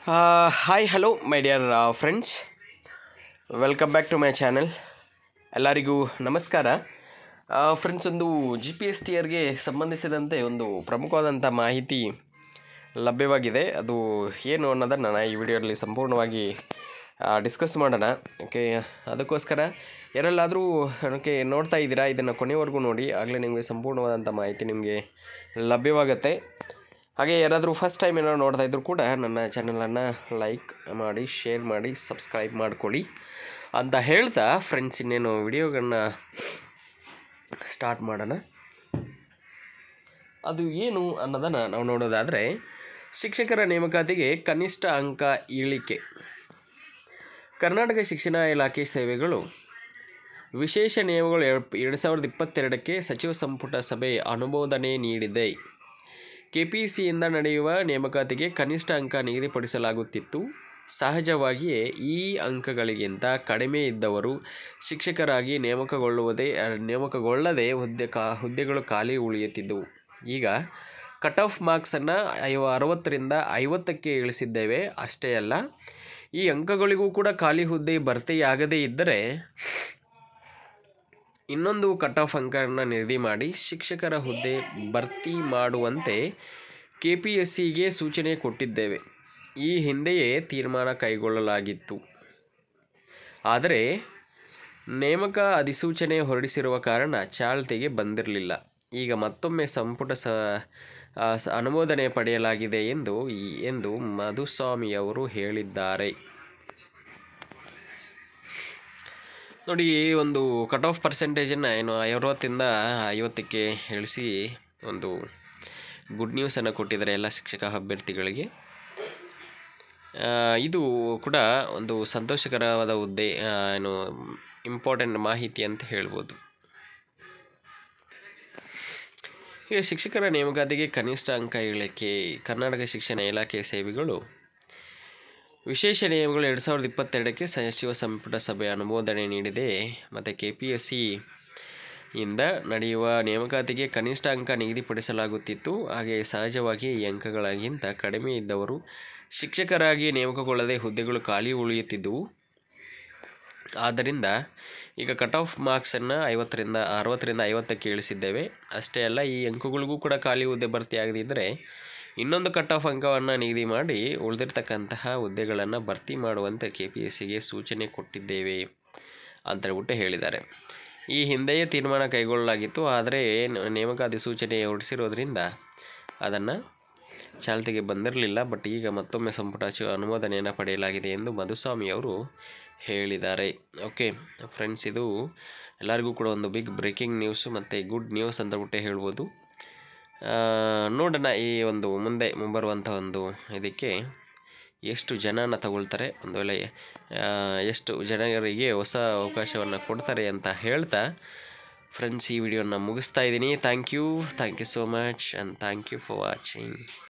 hi hello my dear friends welcome back to my channel ಎಲ್ಲರಿಗೂ ನಮಸ್ಕಾರ friends ಒಂದು G P S T ಆರ್ಗೆ ಸಂಬಂಧಿಸಿದಂತೆ ಒಂದು ಪ್ರಮುಖವಾದಂಥ ಮಾಹಿತಿ ಲಭ್ಯವಾಗಿದೆ ಅದು ಏನು ಅನ್ನೋದನ್ನು ನಾನು ಈ ವಿಡಿಯೋದಲ್ಲಿ ಸಂಪೂರ್ಣವಾಗಿ ಡಿಸ್ಕಸ್ ಮಾಡೋಣ ಓಕೆ ಅದಕ್ಕೋಸ್ಕರ ಯಾರೆಲ್ಲಾದರೂ ಓಕೆ ನೋಡ್ತಾ ಇದ್ದೀರಾ ಇದನ್ನು ಕೊನೆವರೆಗೂ ನೋಡಿ ಆಗಲೇ ನಿಮಗೆ ಸಂಪೂರ್ಣವಾದಂಥ ಮಾಹಿತಿ ನಿಮಗೆ ಲಭ್ಯವಾಗುತ್ತೆ ಹಾಗೆ ಯಾರಾದರೂ ಫಸ್ಟ್ ಟೈಮ್ ಏನಾದ್ರು ನೋಡ್ತಾ ಇದ್ದರೂ ಕೂಡ ನನ್ನ ಚಾನಲನ್ನು ಲೈಕ್ ಮಾಡಿ ಶೇರ್ ಮಾಡಿ ಸಬ್ಸ್ಕ್ರೈಬ್ ಮಾಡಿಕೊಡಿ ಅಂತ ಹೇಳ್ತಾ ಫ್ರೆಂಡ್ಸ್ ಇನ್ನೇನು ವಿಡಿಯೋಗಳನ್ನ ಸ್ಟಾರ್ಟ್ ಮಾಡೋಣ ಅದು ಏನು ಅನ್ನೋದನ್ನು ನಾವು ನೋಡೋದಾದರೆ ಶಿಕ್ಷಕರ ನೇಮಕಾತಿಗೆ ಕನಿಷ್ಠ ಅಂಕ ಇಳಿಕೆ ಕರ್ನಾಟಕ ಶಿಕ್ಷಣ ಇಲಾಖೆ ಸೇವೆಗಳು ವಿಶೇಷ ನಿಯಮಗಳು ಎರಡ್ ಎರಡು ಸಾವಿರದ ಇಪ್ಪತ್ತೆರಡಕ್ಕೆ ಸಚಿವ ಸಂಪುಟ ಸಭೆ ಅನುಮೋದನೆ ನೀಡಿದೆ ಕೆಪಿಸಿಯಿಂದ ನಡೆಯುವ ನೇಮಕಾತಿಗೆ ಕನಿಷ್ಠ ಅಂಕ ನಿಗದಿಪಡಿಸಲಾಗುತ್ತಿತ್ತು ಸಹಜವಾಗಿಯೇ ಈ ಅಂಕಗಳಿಗಿಂತ ಕಡಿಮೆ ಇದ್ದವರು ಶಿಕ್ಷಕರಾಗಿ ನೇಮಕಗೊಳ್ಳುವುದೇ ನೇಮಕಗೊಳ್ಳದೆ ಹುದ್ದೆ ಕಾ ಹುದ್ದೆಗಳು ಖಾಲಿ ಉಳಿಯುತ್ತಿದ್ದವು ಈಗ ಕಟ್ ಆಫ್ ಮಾರ್ಕ್ಸನ್ನು ಐವ ಅರವತ್ತರಿಂದ ಐವತ್ತಕ್ಕೆ ಇಳಿಸಿದ್ದೇವೆ ಅಷ್ಟೇ ಅಲ್ಲ ಈ ಅಂಕಗಳಿಗೂ ಕೂಡ ಖಾಲಿ ಹುದ್ದೆ ಭರ್ತಿಯಾಗದೇ ಇದ್ದರೆ ಇನ್ನೊಂದು ಕಟ್ ಆಫ್ ಅಂಕವನ್ನು ನಿಗದಿ ಮಾಡಿ ಶಿಕ್ಷಕರ ಹುದ್ದೆ ಭರ್ತಿ ಮಾಡುವಂತೆ ಕೆ ಪಿ ಎಸ್ ಸಿಗೆ ಸೂಚನೆ ಕೊಟ್ಟಿದ್ದೇವೆ ಈ ಹಿಂದೆಯೇ ತೀರ್ಮಾನ ಕೈಗೊಳ್ಳಲಾಗಿತ್ತು ಆದರೆ ನೇಮಕ ಅಧಿಸೂಚನೆ ಹೊರಡಿಸಿರುವ ಕಾರಣ ಚಾಲ್ತಿಗೆ ಬಂದಿರಲಿಲ್ಲ ಈಗ ಮತ್ತೊಮ್ಮೆ ಸಂಪುಟ ಸ ಆ, ಸ- ಅನುಮೋದನೆ ಪಡೆಯಲಾಗಿದೆ ಎಂದು ಈ- ಎಂದು ಮಧುಸ್ವಾಮಿ ಅವರು ಹೇಳಿದ್ದಾರೆ ನೋಡಿ ಈ ಒಂದು ಕಟ್ ಆಫ್ ಪರ್ಸೆಂಟೇಜನ್ನು ಏನು ಅರವತ್ತಿಂದ ಐವತ್ತಕ್ಕೆ ಇಳಿಸಿ ಒಂದು ಗುಡ್ ನ್ಯೂಸನ್ನು ಕೊಟ್ಟಿದ್ದಾರೆ ಎಲ್ಲ ಶಿಕ್ಷಕ ಅಭ್ಯರ್ಥಿಗಳಿಗೆ ಆ, ಇದು ಕೂಡ ಒಂದು ಸಂತೋಷಕರವಾದ ಹುದ್ದೆ ಆ, ಏನು ಇಂಪಾರ್ಟೆಂಟ್ ಮಾಹಿತಿ ಅಂತ ಹೇಳ್ಬೋದು ಈಗ ಶಿಕ್ಷಕರ ನೇಮಕಾತಿಗೆ ಕನಿಷ್ಠ ಅಂಕ ಇಳಿಕೆ ಕರ್ನಾಟಕ ಶಿಕ್ಷಣ ಇಲಾಖೆ ಸೇವೆಗಳು ವಿಶೇಷ ನಿಯಮಗಳು ಎರಡು ಸಾವಿರದ ಇಪ್ಪತ್ತೆರಡಕ್ಕೆ ಸಚಿವ ಸಂಪುಟ ಸಭೆ ಅನುಮೋದನೆ ನೀಡಿದೆ ಮತ್ತು ಕೆ ಪಿ ಎಸ್ ಸಿ ಇಂದ ನಡೆಯುವ ನೇಮಕಾತಿಗೆ ಕನಿಷ್ಠ ಅಂಕ ನಿಗದಿಪಡಿಸಲಾಗುತ್ತಿತ್ತು ಹಾಗೆ ಸಹಜವಾಗಿ ಈ ಅಂಕಗಳಿಗಿಂತ ಕಡಿಮೆ ಇದ್ದವರು ಶಿಕ್ಷಕರಾಗಿ ನೇಮಕಗೊಳ್ಳದೆ ಹುದ್ದೆಗಳು ಖಾಲಿ ಉಳಿಯುತ್ತಿದ್ದವು ಆದ್ದರಿಂದ ಈಗ ಕಟ್ ಆಫ್ ಮಾರ್ಕ್ಸನ್ನು ಐವತ್ತರಿಂದ ಅರವತ್ತರಿಂದ ಐವತ್ತಕ್ಕೆ ಇಳಿಸಿದ್ದೇವೆ ಅಷ್ಟೇ ಅಲ್ಲ ಈ ಅಂಕಗಳಿಗೂ ಕೂಡ ಖಾಲಿ ಹುದ್ದೆ ಭರ್ತಿಯಾಗದಿದ್ದರೆ ಇನ್ನೊಂದು ಕಟ್ ಆಫ್ ಅಂಕವನ್ನು ನಿಗದಿ ಮಾಡಿ ಉಳಿದಿರ್ತಕ್ಕಂತಹ ಹುದ್ದೆಗಳನ್ನು ಭರ್ತಿ ಮಾಡುವಂತೆ ಕೆ ಪಿ ಎಸ್ ಸಿಗೆ ಸೂಚನೆ ಕೊಟ್ಟಿದ್ದೇವೆ ಅಂತ ಹೇಳ್ಬಿಟ್ಟು ಹೇಳಿದ್ದಾರೆ ಈ ಹಿಂದೆಯೇ ತೀರ್ಮಾನ ಕೈಗೊಳ್ಳಲಾಗಿತ್ತು ಆದರೆ ನ- ನೇಮಕ ಅಧಿಸೂಚನೆ ಹೊರಡಿಸಿರೋದ್ರಿಂದ ಅದನ್ನು ಚಾಲ್ತಿಗೆ ಬಂದಿರಲಿಲ್ಲ ಬಟ್ ಈಗ ಮತ್ತೊಮ್ಮೆ ಸಂಪುಟ ಚು- ಅನುಮೋದನೆಯನ್ನು ಪಡೆಯಲಾಗಿದೆ ಎಂದು ಮಧುಸ್ವಾಮಿ ಅವರು ಹೇಳಿದ್ದಾರೆ ಓಕೆ ಫ್ರೆಂಡ್ಸ್ ಇದು ಎಲ್ಲರಿಗೂ ಕೂಡ ಒಂದು ಬಿಗ್ ಬ್ರೇಕಿಂಗ್ ನ್ಯೂಸು ಮತ್ತು ಗುಡ್ ನ್ಯೂಸ್ ಅಂತ ಬಿಟ್ಟೆ ಹೇಳ್ಬೋದು ಆ, ನೋಡೋಣ ಈ ಒಂದು ಮುಂದೆ ಮುಂಬರುವಂಥ ಒಂದು ಇದಕ್ಕೆ ಎಷ್ಟು ಜನನ ತಗೊಳ್ತಾರೆ ಒಂದು ವೇಳೆ ಆ, ಎಷ್ಟು ಜನರಿಗೆ ಹೊಸ ಅವಕಾಶವನ್ನು ಕೊಡ್ತಾರೆ ಅಂತ ಹೇಳ್ತಾ ಫ್ರೆಂಡ್ಸ್ ಈ ವಿಡಿಯೋನ ಮುಗಿಸ್ತಾ ಇದ್ದೀನಿ thank you thank you so much and thank you for watching